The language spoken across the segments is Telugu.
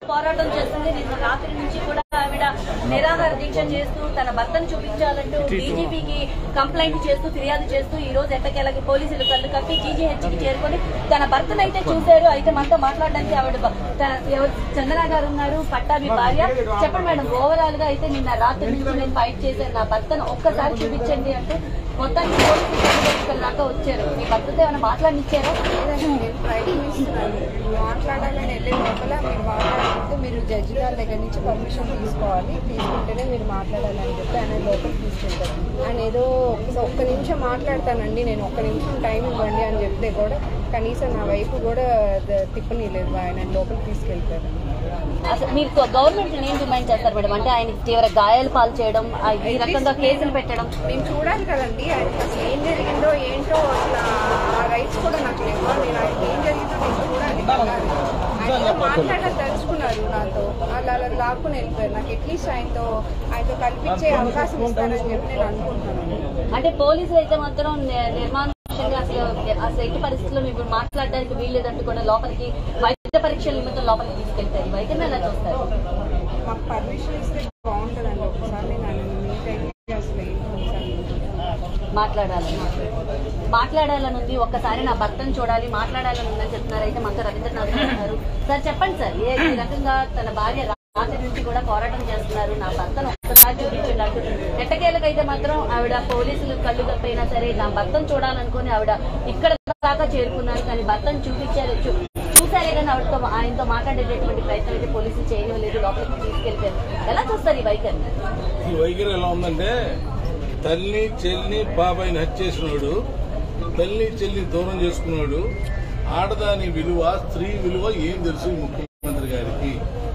పోరాటం చేస్తుంది నిన్న రాత్రి నుంచి కూడా ఆవిడ నిరాహార దీక్ష చేస్తూ తన భర్తను చూపించాలంటూ డీజీపీకి కంప్లైంట్ చేస్తూ ఫిర్యాదు చేస్తూ ఈ రోజు ఎట్టకేలకి పోలీసులు కళ్ళు కప్పి జీజీహెచ్కి చేరుకొని తన భర్తను అయితే చూశారు అయితే మనతో మాట్లాడడానికి ఆవిడ బ- తన ఎవరు- చందన గారు ఉన్నారు పట్టాభి భార్య చెప్పండి మేడం ఓవరాల్ గా అయితే నిన్న రాత్రి నుంచి నేను ఫైట్ చేశాను నా భర్తను ఒక్కసారి చూపించండి అంటే మొత్తానికి పోలీసులు ఇక్కడ దాకా వచ్చారు మీ భర్తతో ఏమైనా మాట్లాడినిచ్చారా లేదండి నేను ప్రయత్నిస్తున్నాను మాట్లాడాలని వెళ్ళే లోపల మీరు మాట్లాడుకుంటే మీరు జడ్జి గారి దగ్గర నుంచి పర్మిషన్ తీసుకోవాలి తీసుకుంటేనే మీరు మాట్లాడాలని చెప్పి ఆయన లోపలికి తీసుకెళ్తారు ఆయన ఏదో ఒక్క ఒక్క నిమిషం మాట్లాడతానండి నేను ఒక్క నిమిషం టైం ఇవ్వండి అని చెప్తే కూడా కనీసం నా వైపు కూడా ద- తిప్పనీయలేదు ఆయన లోపలికి తీసుకెళ్తారు అసలు మీరు గవర్నమెంట్ ఏం డిమాండ్ చేస్తారు మేడం అంటే ఆయన తీవ్ర గాయాలు పాలు చేయడం ఆ ఈ రకంగా కేసులు పెట్టడం మేము చూడాలి కదండి ఆయన అసలు ఏం జరిగిందో ఏంటో అసలు ఆ రైట్స్ కూడా నాకు లేవు నేను ఆయనకి ఏం జరిగిందో నేను చూడాలి వెళ్ళాలి. ఆయన ఏదో మాట్లాడాలని తెలుసుకున్నారు నాతో వాళ్ళు అలా లాక్కుని వెళ్ళిపోయారు నాకు అట్లీస్ట్ ఆయనతో ఆయనతో కల్పించే అవకాశం ఇస్తారని చెప్పి నేను అనుకుంటున్నాను అంటే పోలీసులు అయితే మాత్రం ని- నిర్మానుష్యంగా అసలు అసలు ఎట్టి పరిస్థితుల్లో మీరు మాట్లాడడానికి వీల్లేదంటూ కూడా లోపలికి వైద్య పరీక్షల నిమిత్తం లోపలికి తీసుకెళ్తారు వైద్యం ఎలా చూస్తారు మాకు పర్మిషన్ ఇస్తే బాగుంటుందండి ఒకసారి నేను ఆయన మీట్ అయ్యి అసలు ఏంటి ఒకసారి మాట్లాడాలని మాట్లాడాలని ఉంది ఒక్కసారి నా భర్తను చూడాలి మాట్లాడాలని ఉందని చెప్తున్నారు అయితే మనతో రవీంద్రనాథ్ గారు ఉన్నారు సార్ చెప్పండి సార్ ఏ ఈ రకంగా తన భార్య రాత్రి నుంచి కూడా పోరాటం చేస్తున్నారు నా భర్తను ఒక్కసారి చూపించండి అంటున్నారు ఎట్టకేలకైతే మాత్రం ఆవిడ పోలీసులు కళ్ళు కప్పైనా సరే నా భర్తను చూడాలనుకుని ఆవిడ ఇక్కడ దాకా చేరుకున్నారు కానీ భర్తను చూపించారు చూ- చూసారే కానీ ఆవిడతో ఆయనతో మాట్లాడేటటువంటి ప్రయత్నం అయితే పోలీసులు చేయనివ్వలేదు లోపలికి తీసుకెళ్తారు ఎలా చూస్తారు ఈ వైఖరిని ఈ వైఖరి ఎలా ఉందంటే తల్లి చెల్లి బాబాయిని హత్య చేసినోడు తల్లి చెల్లి దూరం చేసుకున్నాడు ఆడదాని విలువ స్త్రీ విలువ ఏం తెలుసు ఈ ముఖ్యమంత్రి గారికి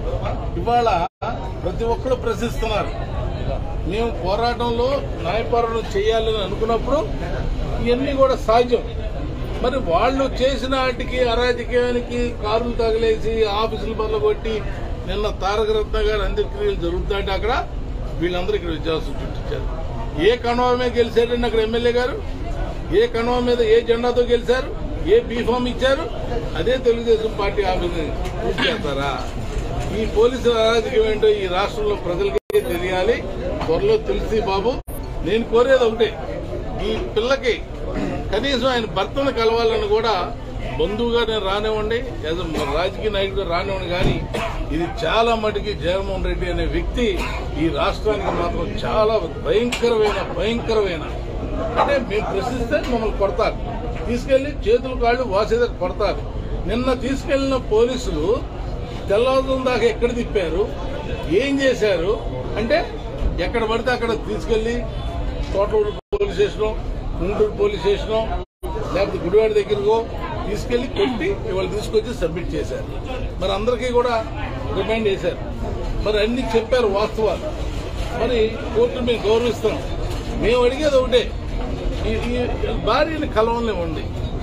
ఇవాళ ప్రతి ఒక్కరు ప్రశ్నిస్తున్నారు మేము పోరాటంలో న్యాయ పోరాటం చేయాలని అనుకున్నప్పుడు ఇవన్నీ కూడా సహజం మరి వాళ్ళు చేసిన వాటికి అరాజకీయానికి కారులు తగిలేసి ఆఫీసులు బదులు కొట్టి నిన్న తారక రత్న గారి అంత్యక్రియలు జరుగుతుంటే అక్కడ వీళ్ళందరూ ఇక్కడ విద్యాసం చుట్టించారు ఏ కణవ మీద గెలిచారండి అక్కడ ఎమ్మెల్యే గారు ఏ కణవ మీద ఏ జెండాతో గెలిచారు ఏ బీఫామ్ ఇచ్చారు అదే తెలుగుదేశం పార్టీ ఆఫీస్ పూర్తి చేస్తారా ఈ పోలీసుల అరాజకం ఏంటో ఈ రాష్ట్రంలో ప్రజలకి తెలియాలి త్వరలో తెలిసి బాబు నేను కోరేది ఒకటే ఈ పిల్లకి కనీసం ఆయన భర్తను కలవాలని కూడా బంధువుగా నేను రానివ్వండి యాజ్ a రాజకీయ నాయకుడు రానివ్వండి కానీ ఇది చాలా మటుకి జగన్మోహన్ రెడ్డి అనే వ్యక్తి ఈ రాష్ట్రానికి మాత్రం చాలా భయంకరమైన భయంకరమైన అంటే మేము ప్రశ్నిస్తే మమ్మల్ని కొడతారు తీసుకెళ్లి చేతులు కాళ్ళు వాసేదా కొడతారు నిన్న తీసుకెళ్లిన పోలీసులు తెల్లవారుజాము దాకా ఎక్కడ తిప్పారు ఏం చేశారు అంటే ఎక్కడ పడితే అక్కడ తీసుకెళ్లి Thotur police station Guntur police station లేకపోతే గుడివాడ దగ్గరకో తీసుకెళ్లి కొట్టి ఇవాళ తీసుకొచ్చి సబ్మిట్ చేశారు మరి అందరికీ కూడా రిమైండ్ చేశారు మరి అన్ని చెప్పారు వాస్తవాలు మరి కోర్టు మేము గౌరవిస్తున్నాం మేము అడిగేది ఒకటే ఈ- ఈ భార్యని కలవనివ్వండి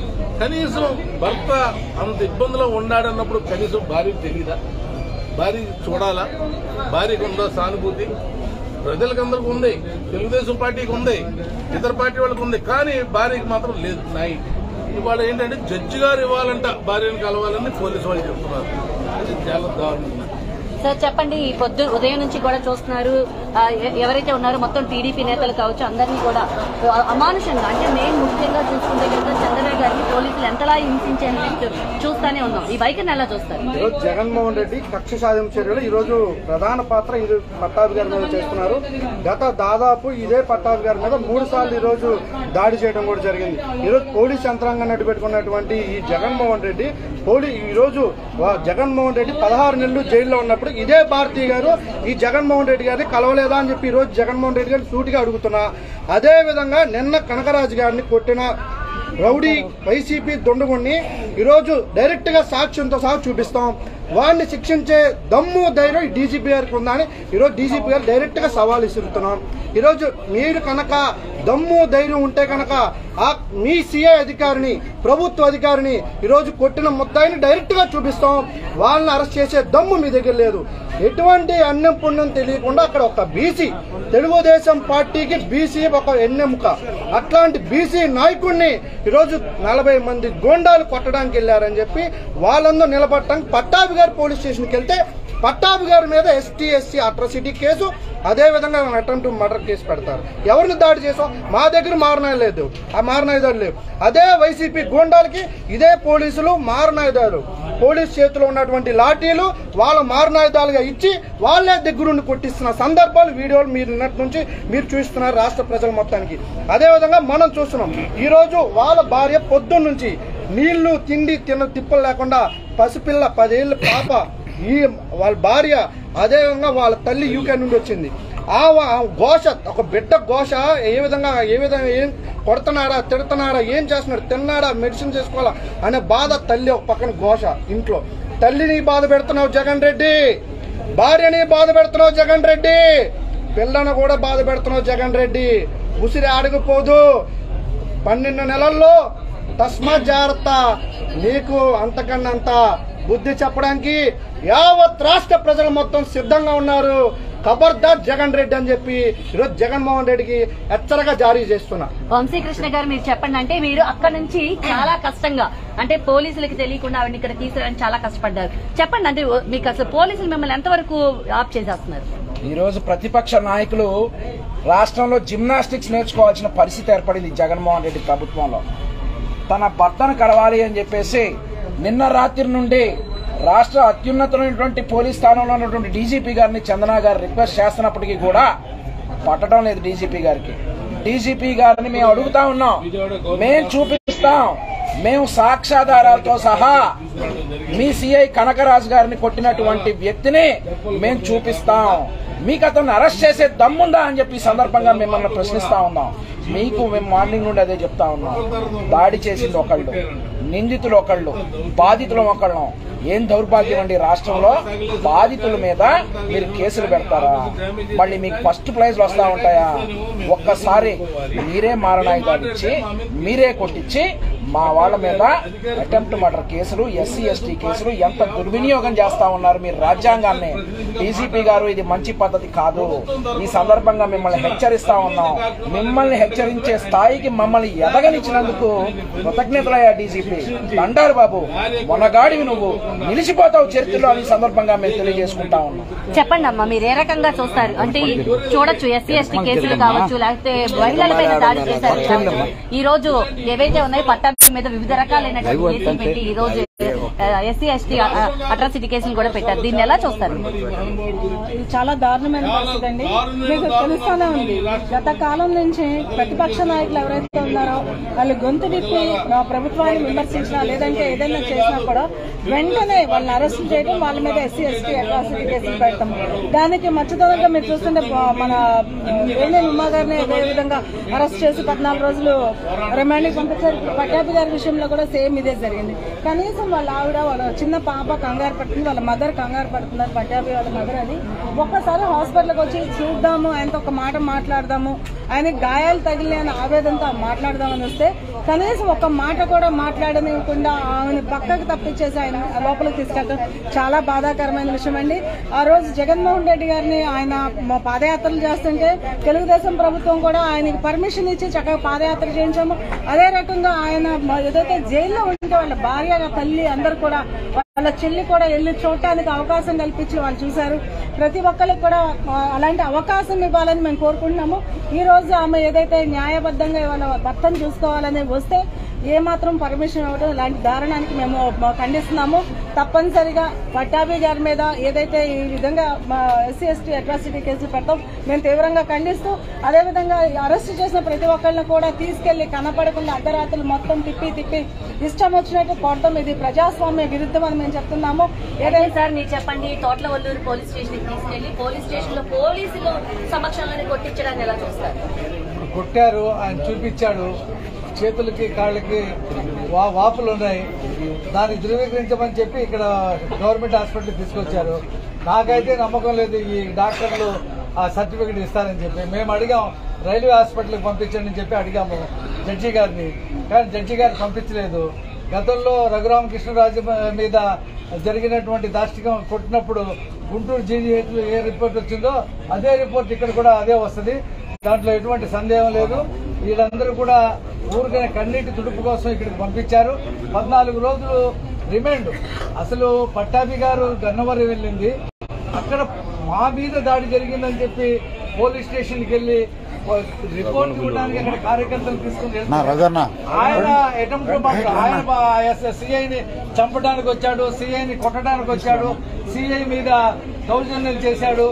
కనీసం భర్త అంత ఇబ్బందిలో ఉన్నాడన్నప్పుడు కనీసం భార్యకు తెలియదా భార్య చూడాలా భార్యకు ఉందా సానుభూతి ప్రజలకు అందరికి ఉంది తెలుగుదేశం పార్టీకి ఉంది ఇతర పార్టీ వాళ్ళకి ఉంది కానీ భార్యకి మాత్రం లేదు నాయి ఇవాళ ఏంటంటే జడ్జి గారు ఇవ్వాలంట భార్యను కలవాలని పోలీసు వాళ్ళు చెప్తున్నారు అది చాలా దారుణం సార్ చెప్పండి ఈ పొద్దు ఉదయం నుంచి కూడా చూస్తున్నారు ఆ, ఎ- ఎవరైతే ఉన్నారో మొత్తం టీడీపీ నేతలు కావచ్చు అందరినీ కూడా ఆ, అమానుషంగా అంటే మెయిన్ ముఖ్యంగా చూసుకుంటే కనుక చంద్రబాబు గారిని పోలీసులు ఎంతలా హింసించారని చూ- చూస్తానే ఉన్నాం ఈ వైఖరిని ఎలా చూస్తారు ఈరోజు జగన్మోహన్ రెడ్డి కక్ష సాధింపు చర్యలు ఈ రోజు ప్రధాన పాత్ర ఈ పట్టాభి గారి మీద చేస్తున్నారు గత దాదాపు ఇదే పట్టాభి గారి మీద మూడు సార్లు ఈ రోజు దాడి చేయడం కూడా జరిగింది ఈ రోజు పోలీస్ యంత్రాంగం నడ్డు పెట్టుకున్నటువంటి ఈ జగన్మోహన్ రెడ్డి పోలీ ఈ రోజు వా- జగన్మోహన్ రెడ్డి పదహారు నెలలు జైల్లో ఉన్నప్పుడు ఇదే భారతీ గారు ఈ జగన్మోహన్ రెడ్డి గారిని కలవలేదా అని చెప్పి ఈ రోజు జగన్మోహన్ రెడ్డి గారిని సూటిగా అడుగుతున్నా అదే విధంగా నిన్న కనకరాజు గారిని కొట్టిన రౌడీ వైసీపీ దుండగుణ్ణి ఈరోజు డైరెక్ట్ గా సాక్ష్యంతో సహా చూపిస్తాం వాడిని శిక్షించే దమ్ము ధైర్యం ఈ డీజీపీ గారికి ఉందని ఈరోజు డీజీపీ గారు డైరెక్ట్ గా సవాల్ ఇస్తున్నాం ఈరోజు మీరు కనుక దమ్ము ధైర్యం ఉంటే కనుక ఆ మీ సిఐ అధికారిని ప్రభుత్వ అధికారిని ఈరోజు కొట్టిన ముద్దాయిని డైరెక్ట్ గా చూపిస్తాం వాళ్ళని అరెస్ట్ చేసే దమ్ము మీ దగ్గర లేదు ఎటువంటి అన్నం పుణ్యం తెలియకుండా అక్కడ ఒక బీసీ తెలుగుదేశం పార్టీకి బీసీ ఒక ఎన్నెముక అట్లాంటి బీసీ నాయకుడిని ఈరోజు నలభై మంది గోండాలు కొట్టడానికి వెళ్ళారని చెప్పి వాళ్ళందరూ నిలబడటానికి పట్టాభి గారు పోలీస్ స్టేషన్కి వెళ్తే పట్టాభి గారి మీద ఎస్టీ ఎస్సీ అట్రాసిటీ కేసు అదే విధంగా అటెంప్ట్ మర్డర్ కేసు పెడతారు ఎవరిని దాడి చేసాం మా దగ్గర మారణాయుధాలు లేవు ఆ మారణాయుధాలు లేవు అదే వైసీపీ గూండాలకి ఇదే పోలీసులు మారణాయుధాలు పోలీస్ చేతిలో ఉన్నటువంటి లాఠీలు వాళ్ళ మారణాయుధాలుగా ఇచ్చి వాళ్ళే దగ్గరుండి కొట్టిస్తున్న సందర్భాలు వీడియోలు మీరు నిన్నటి నుంచి మీరు చూస్తున్నారు రాష్ట్ర ప్రజల మొత్తానికి అదే విధంగా మనం చూస్తున్నాం ఈ రోజు వాళ్ళ భార్య పొద్దున్న నుంచి నీళ్లు తిండి తిన్న తిప్పలు లేకుండా పసిపిల్ల పదేళ్ళ పాప ఈ వాళ్ళ భార్య అదే విధంగా వాళ్ళ తల్లి యూకే నుండి వచ్చింది ఆ వా- ఆ ఘోష ఒక బిడ్డ ఘోష ఏ విధంగా ఏ విధంగా ఏం కొడుతున్నాడా తిడుతున్నాడా ఏం చేస్తున్నాడు తిన్నాడా మెడిసిన్ చేసుకోవాలా అనే బాధ తల్లి ఒక పక్కన ఘోష ఇంట్లో తల్లిని బాధ పెడుతున్నావు జగన్ రెడ్డి భార్యని బాధ పెడుతున్నావు జగన్ రెడ్డి పిల్లను కూడా బాధ పెడుతున్నావు జగన్ రెడ్డి ఉసిరి ఆడకపోదు పన్నెండు నెలల్లో తస్మాత్ జాగ్రత్త నీకు అంతకన్నంత బుద్ధి చెప్పడానికి యావత్ రాష్ట్ర ప్రజలు మొత్తం సిద్ధంగా ఉన్నారు ఖబర్దార్ జగన్ రెడ్డి అని చెప్పి ఈరోజు జగన్మోహన్ రెడ్డికి హెచ్చరిక జారీ చేస్తున్నా వంశీకృష్ణ గారు మీరు చెప్పండి అంటే మీరు అక్కడ నుంచి చాలా కష్టంగా అంటే పోలీసులకి తెలియకుండా ఆవిడని ఇక్కడ తీసుకురావడానికి చాలా కష్టపడ్డారు చెప్పండి అంటే మీకు అసలు పోలీసులు మిమ్మల్ని ఎంతవరకు ఆఫ్ చేసేస్తున్నారు ఈరోజు ప్రతిపక్ష నాయకులు రాష్ట్రంలో జిమ్నాస్టిక్స్ నేర్చుకోవాల్సిన పరిస్థితి ఏర్పడింది జగన్మోహన్ రెడ్డి ప్రభుత్వంలో తన భర్తను కలవాలి అని చెప్పేసి నిన్న రాత్రి నుండి రాష్ట్ర అత్యున్నతమైనటువంటి పోలీస్ స్థానంలో ఉన్నటువంటి డీజీపీ గారిని చందనా గారు రిక్వెస్ట్ చేస్తున్నప్పటికీ కూడా పట్టడం లేదు డీజీపీ గారికి డీజీపీ గారిని మేము అడుగుతా ఉన్నాం మేము చూపిస్తాం మేము సాక్ష్యాధారాలతో సహా మీ సిఐ కనకరాజు గారిని కొట్టినటువంటి వ్యక్తిని మేము చూపిస్తాం మీకు అతన్ని అరెస్ట్ చేసే దమ్ముందా అని చెప్పి ఈ సందర్భంగా మిమ్మల్ని ప్రశ్నిస్తా ఉన్నాం మీకు మేము మార్నింగ్ నుండి అదే చెప్తా ఉన్నాం దాడి చేసింది ఒకళ్ళు నిందితులు ఒకళ్ళు బాధితులు ఒకళ్ళు ఏం దౌర్భాగ్యం అండి రాష్ట్రంలో బాధితుల మీద మీరు కేసులు పెడతారా మళ్ళీ మీకు ఫస్ట్ ప్రైజ్లు వస్తా ఉంటాయా ఒక్కసారి మీరే మారణాయుధాలు ఇచ్చి మీరే కొట్టించి మా వాళ్ళ మీద అటెంప్ట్ మర్డర్ కేసులు ఎస్సీ ఎస్టీ కేసులు ఎంత దుర్వినియోగం చేస్తా ఉన్నారు మీరు రాజ్యాంగాన్ని డీజీపీ గారు ఇది మంచి పద్ధతి కాదు ఈ సందర్భంగా మిమ్మల్ని హెచ్చరిస్తా ఉన్నాం మిమ్మల్ని హెచ్చరించే స్థాయికి మమ్మల్ని ఎదగనిచ్చినందుకు కృతజ్ఞతలయ్యా డీజీపీ దండారు బాబు మొనగాడివి నువ్వు నిలిచిపోతావు చరిత్రలో అని ఈ సందర్భంగా మేము తెలియజేసుకుంటా ఉన్నాం చెప్పండి అమ్మా మీరు ఏ రకంగా చూస్తారు అంటే ఈ- చూడొచ్చు ఎస్సీ ఎస్టీ కేసులు కావచ్చు లేకపోతే మహిళల మీద దాడి చేశారు కావచ్చు. ఈ రోజు ఏవైతే ఉన్నాయో పట్టాభి మీద వివిధ రకాలైనటువంటి కేసులు పెట్టి ఈ రోజు ఎస్సీ ఎస్టీ అట్రాసిటీ కేసులు కూడా పెట్టారు దీన్ని ఎలా చూస్తారు ఇది చాలా దారుణమైన పరిస్థితి అండి మీకు తెలుస్తూనే ఉంది గత కాలం నుంచి ప్రతిపక్ష నాయకులు ఎవరైతే ఉన్నారో వాళ్ళు గొంతు విప్పి మా ప్రభుత్వాన్ని విమర్శించినా లేదంటే ఏదైనా చేసినా కూడా వెంటనే వాళ్ళని అరెస్ట్ చేయడం వాళ్ళ మీద ఎస్సీ ఎస్టీ అట్రాసిటీ కేసులు పెడతాం దానికి మచ్చదనంగా మీరు చూస్తుంటే బా- మన వేణేని ఉమా గారిని అదే విధంగా అరెస్ట్ చేసి పద్నాలుగు రోజులు రిమాండ్కి పంపించారు పట్టాభి గారి విషయంలో కూడా సేమ్ ఇదే జరిగింది కనీసం వాళ్ళ ఆవిడ వాళ్ళ చిన్న పాప కంగారు పడుతుంది వాళ్ళ మదర్ కంగారు పడుతున్నారు పట్టాభి వాళ్ళ మదర్ అని ఒక్కసారి హాస్పిటల్కి వచ్చి చూద్దాము ఆయనతో ఒక మాట మాట్లాడదాము ఆయనకి గాయాలు తగిలి అని ఆవేదనతో మాట్లాడదామని వస్తే కనీసం ఒక మాట కూడా మాట్లాడనివ్వకుండా ఆమెను పక్కకు తప్పించేసి ఆయన లోపలికి తీసుకెళ్ళడం చాలా బాధాకరమైన విషయం అండి ఆ రోజు జగన్మోహన్ రెడ్డి గారిని ఆయన మా పాదయాత్రలు చేస్తుంటే తెలుగుదేశం ప్రభుత్వం కూడా ఆయనకి పర్మిషన్ ఇచ్చి చక్కగా పాదయాత్ర చేయించాము అదే రకంగా ఆయన మ- ఏదైతే జైల్లో ఉంటే వాళ్ళ భార్య తల్లి అందరూ కూడా వాళ్ళ చెల్లి కూడా వెళ్ళి చూడటానికి అవకాశం కల్పించి వాళ్ళు చూశారు ప్రతి ఒక్కరికి కూడా ఆ, అలాంటి అవకాశం ఇవ్వాలని మేము కోరుకుంటున్నాము ఈ రోజు ఆమె ఏదైతే న్యాయబద్ధంగా వాళ్ళ భర్తను చూసుకోవాలని వస్తే ఏ మాత్రం పర్మిషన్ ఇవ్వడం ఇలాంటి దారుణానికి మేము మ- ఖండిస్తున్నాము తప్పనిసరిగా పట్టాభి గారి మీద ఏదైతే ఈ విధంగా ఎస్సీ ఎస్టీ అట్రాసిటీ కేసులు పెడతాం మేము తీవ్రంగా ఖండిస్తూ అదేవిధంగా అరెస్ట్ చేసిన ప్రతి ఒక్కళ్ళని కూడా తీసుకెళ్లి కనపడకుండా అర్ధరాత్రులు మొత్తం తిప్పి తిప్పి ఇష్టం వచ్చినట్టు కొడతాం ఇది ప్రజాస్వామ్య విరుద్ధం అని మేము చెప్తున్నాము ఏదైనా సార్ మీరు చెప్పండి తోటల వల్లూరు పోలీస్ స్టేషన్ కి తీసుకెళ్లి పోలీస్ స్టేషన్ లో పోలీసులు సమక్షంలోనే కొట్టించడాన్ని ఎలా చూస్తారు కొట్టారు ఆయన చూపించాడు చేతులకి కాళ్ళకి వా వాపులు ఉన్నాయి దాన్ని ధృవీకరించమని చెప్పి ఇక్కడ గవర్నమెంట్ హాస్పిటల్కి తీసుకొచ్చారు నాకైతే నమ్మకం లేదు ఈ డాక్టర్లు ఆ సర్టిఫికెట్ ఇస్తారని చెప్పి మేము అడిగాం రైల్వే హాస్పిటల్కి పంపించండి అని చెప్పి అడిగాము జడ్జి గారిని కానీ జడ్జి గారు పంపించలేదు గతంలో రఘురామకృష్ణరాజు మీద జరిగినటువంటి దాష్టికం కొట్టినప్పుడు గుంటూరు జీజీహెచ్ ఏ రిపోర్ట్ వచ్చిందో అదే రిపోర్ట్ ఇక్కడ కూడా అదే వస్తుంది దాంట్లో ఎటువంటి సందేహం లేదు వీళ్ళందరూ కూడా ఊరికనే కన్నీటి తుడుపు కోసం ఇక్కడికి పంపించారు పద్నాలుగు రోజులు రిమాండ్ అసలు పట్టాభి గారు గన్నవరం వెళ్ళింది అక్కడ మా మీద దాడి జరిగిందని చెప్పి పోలీస్ స్టేషన్కి వెళ్ళి రిపోర్ట్ ఇవ్వడానికి అక్కడ కార్యకర్తలు తీసుకుని వెళ్తే ఆయన అటెంప్ట్ ఆయన సిఐని చంపడానికి వచ్చాడు సిఐని కొట్టడానికి వచ్చాడు సిఐ మీద దౌర్జన్యం చేశాడు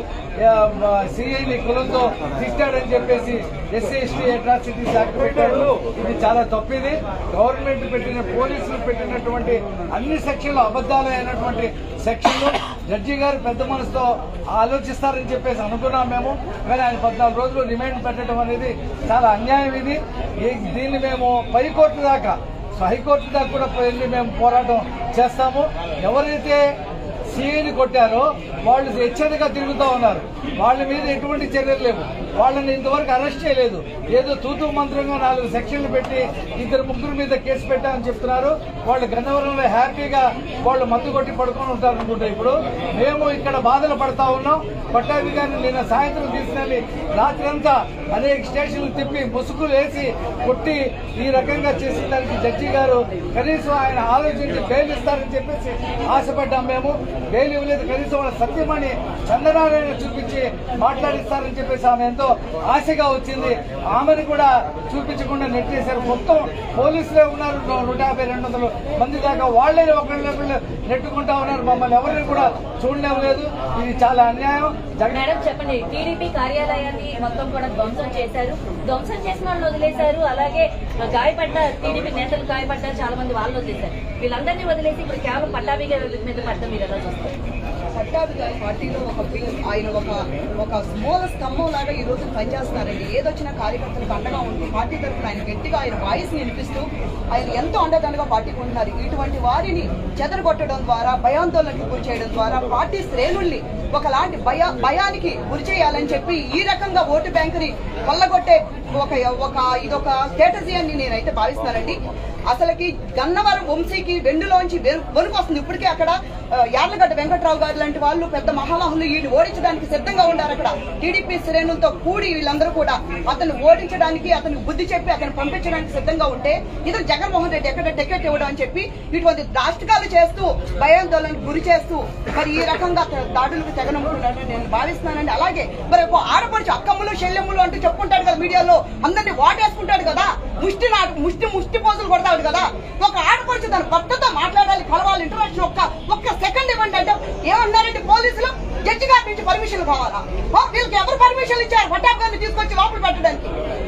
సిఐని కులంతో తిట్టాడని చెప్పేసి ఎస్సీ ఎస్టీ అట్రాసిటీస్ యాక్ట్ పెట్టాడు ఇది చాలా తప్పిది గవర్నమెంట్ పెట్టిన పోలీసులు పెట్టినటువంటి అన్ని సెక్షన్లు అబద్దాలు అయినటువంటి సెక్షన్లు జడ్జి గారు పెద్ద మనసుతో ఆలోచిస్తారని చెప్పేసి అనుకున్నాం మేము కానీ ఆయన పద్నాలుగు రోజులు రిమైండ్ పెట్టడం అనేది చాలా అన్యాయం ఇది ఈ- దీన్ని మేము పైకోర్టు దాకా సో హైకోర్టు దాకా కూడా వెళ్ళి మేము పోరాటం చేస్తాము ఎవరైతే సీఐని కొట్టారో వాళ్ళు హెచ్చరికగా తిరుగుతూ ఉన్నారు వాళ్ళ మీద ఎటువంటి చర్యలు లేవు వాళ్ళని ఇంతవరకు అరెస్ట్ చేయలేదు ఏదో తూతూ మంత్రంగా నాలుగు సెక్షన్లు పెట్టి ఇద్దరు ముగ్గురు మీద కేసు పెట్టామని చెప్తున్నారు వాళ్ళు గన్నవరంలో హ్యాపీగా వాళ్ళు మందు కొట్టి పడుకొని ఉంటారు అనుకుంటా ఇప్పుడు మేము ఇక్కడ బాధలు పడతా ఉన్నాం పట్టాభి గారిని నిన్న సాయంత్రం తీసుకెళ్లి రాత్రి అంతా అనేక స్టేషన్లు తిప్పి ముసుగులు వేసి కొట్టి ఈ రకంగా చేసిన దానికి జడ్జి గారు కనీసం ఆయన ఆలోచించి బెయిల్ ఇస్తారని చెప్పేసి ఆశపడ్డాం మేము బెయిల్ ఇవ్వలేదు కనీసం వాళ్ళ సత్యమణి చంద్రనారాయణ చూపించి మాట్లాడిస్తారని చెప్పేసి ఆమె ఎంతో ఆశగా వచ్చింది ఆమెను కూడా చూపించకుండా నెట్టేశారు మొత్తం పోలీసులే ఉన్నారు నూ- నూట యాభై రెండు వందల మంది దాకా వాళ్ళే ఒకళ్ళొకళ్ళు నెట్టుకుంటా ఉన్నారు మమ్మల్ని ఎవరిని కూడా చూడలేవలేదు ఇది చాలా అన్యాయం జగన్ మేడం చెప్పండి టీడీపీ కార్యాలయాన్ని మొత్తం కూడా ధ్వంసం చేశారు ధ్వంసం చేసిన వాళ్ళు వదిలేశారు అలాగే గాయపడ్డ టీడీపీ నేతలు గాయపడ్డారు చాలా మంది వాళ్ళు వదిలేశారు వీళ్ళందరినీ వదిలేసి ఇప్పుడు కేవలం పట్టాభి గారి మీద పడ్డం మీరు ఎలా చూస్తారు పట్టాభి గారి పార్టీలో ఒక పిల్- ఆయన ఒక ఒక మూల స్తంభం లాగా ఈ రోజు పనిచేస్తున్నారండి ఏదొచ్చినా కార్యకర్తలకు అండగా ఉంటూ పార్టీ తరఫున ఆయన గట్టిగా ఆయన వాయిస్ వినిపిస్తూ ఆయన ఎంతో అండదండగా పార్టీకి ఉంటున్నారు ఇటువంటి వారిని చెదరగొట్టడం ద్వారా భయాందోళనకి గురి చేయడం ద్వారా పార్టీ శ్రేణుల్ని ఒకలాంటి భయ భయానికి గురి చేయాలని చెప్పి ఈ రకంగా ఓటు బ్యాంకుని కొల్లగొట్టే ఒక ఒక ఇదొక స్ట్రాటజీ అని నేనైతే భావిస్తున్నానండి అసలుకి గన్నవరం వంశీకి వెండులోంచి వెరు- వణుకు వస్తుంది ఇప్పటికే అక్కడ ఆ, యార్లగడ్డ వెంకట్రావు గారు లాంటి వాళ్ళు పెద్ద మహామహులు వీళ్ళు ఓడించడానికి సిద్ధంగా ఉన్నారు అక్కడ టీడీపీ శ్రేణులతో కూడి వీళ్ళందరూ కూడా అతను ఓడించడానికి అతనికి బుద్ధి చెప్పి అతను పంపించడానికి సిద్ధంగా ఉంటే ఇతను జగన్మోహన్ రెడ్డి ఎక్కడ టికెట్ ఇవ్వడం అని చెప్పి ఇటువంటి దాష్టికాలు చేస్తూ భయాందోళనకు గురి చేస్తూ మరి ఈ రకంగా అతను దాడులకు తెగనమ్ముకున్నాడని నేను భావిస్తున్నానండి అలాగే మరి ఒక ఆడపడుచు అక్కమ్మలు శల్యములు అంటూ చెప్పుకుంటాడు కదా మీడియాలో అందరినీ వాటేసుకుంటాడు కదా ముష్టి నాటు ముష్టి ముష్టి పోజులు కొడతాడు కదా ఒక ఆడపడుచు తన భర్తతో మాట్లాడాలి కలవాలి ఇంటరాక్షన్ ఒక్క ఒక్క సెకండ్ ఇవ్వండి అంటే ఏమన్నారంటే పోలీసులు జడ్జి గారి నుంచి పర్మిషన్ కావాలా ఆ, వీళ్ళకి ఎవరు పర్మిషన్ ఇచ్చారు పట్టాబ్ గారిని తీసుకొచ్చి లోపల పెట్టడానికి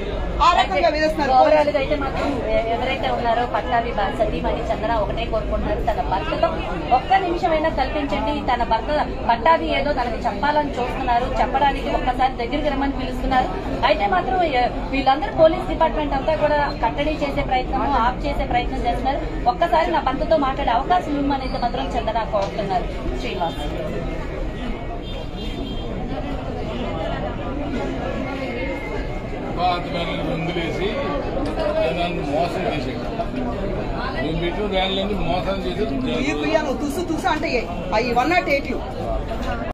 ఆ రకంగా వేస్తున్నారు ఓవరాల్ గా అయితే మాత్రం ఎ- ఎవరైతే ఉన్నారో పట్టాభి భ- సతీమణి చంద్ర ఒకటే కోరుకుంటున్నారు తన భర్తతో ఒక్క నిమిషమైనా కల్పించండి తన భర్త పట్టాభి ఏదో తనకి చెప్పాలని చూస్తున్నారు చెప్పడానికి ఒక్కసారి దగ్గరికి రమ్మని పిలుస్తున్నారు అయితే మాత్రం ఎ- వీళ్ళందరూ పోలీస్ డిపార్ట్మెంట్ అంతా కూడా కట్టడి చేసే ప్రయత్నం ఆఫ్ చేసే ప్రయత్నం చేస్తున్నారు ఒక్కసారి నా భర్తతో మాట్లాడే అవకాశం ఇవ్వమని అయితే మాత్రం చందన కోరుతున్నారు శ్రీనివాస్ పాతకాలను మందులేసి జనాన్ని మోసం చేసేది మేము పెట్టిన ర్యాలీలన్నీ మోసం చేసి ఈ తుస్సు తుస్సు అంటే అవి వన్ నాట్ ఎయిట్